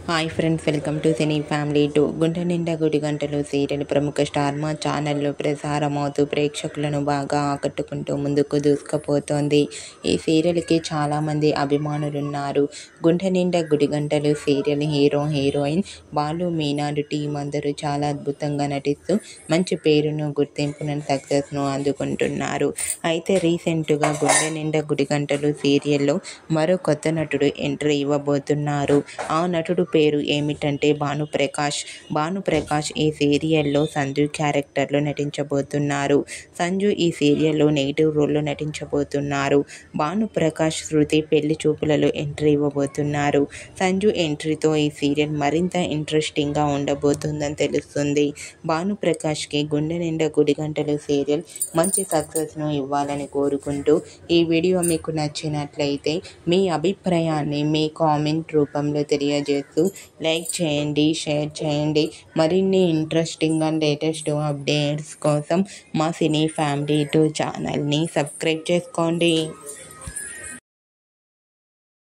hi friends welcome to cine family two Gunde Ninda Gudi Gantalu serial ప్రముఖ star మా ఛానల్లో ప్రసారమవుతూ ప్రేక్షకులను బాగా ఆకట్టుకుంటూ ముందుకు దూసుకుపోతోంది ఈ సీరియల్కి చాలామంది అభిమానులున్నారు గుంటె Ninda Gudi Gantalu serial hero heroine Balu మీనాడు టీం అందరూ చాలా అద్భుతంగా నటిస్తూ మంచి పేరును గుర్తింపును సక్సెస్ను అందుకుంటున్నారు అయితే రీసెంట్గా గుండె నిండా గుడి గంటలు సీరియల్లో మరో కొత్త నటుడు ఎంట్రీ ఇవ్వబోతున్నారు ఆ నటుడు పేరు ఏమిటంటే భానుప్రకాష్ భానుప్రకాష్ ఈ సీరియల్లో సంజు క్యారెక్టర్లో నటించబోతున్నారు సంజు ఈ సీరియల్లో నెగిటివ్ రోల్లో నటించబోతున్నారు భానుప్రకాష్ శృతి పెళ్లి చూపులలో ఎంట్రీ ఇవ్వబోతున్నారు సంజు ఎంట్రీతో ఈ సీరియల్ మరింత ఇంట్రెస్టింగ్గా ఉండబోతుందని తెలుస్తుంది భానుప్రకాష్కి గుండె నిండా గుడి గంటలు సీరియల్ మంచి సక్సెస్ను ఇవ్వాలని కోరుకుంటూ ఈ వీడియో మీకు నచ్చినట్లయితే మీ అభిప్రాయాన్ని మీ కామెంట్ రూపంలో తెలియజేస్తూ లైక్ చేయండి షేర్ చేయండి మరిన్ని ఇంట్రెస్టింగ్ అండ్ లేటెస్ట్ అప్డేట్స్ కోసం మా సినీ ఫ్యామిలీ టూ ఛానల్ని సబ్స్క్రైబ్ చేసుకోండి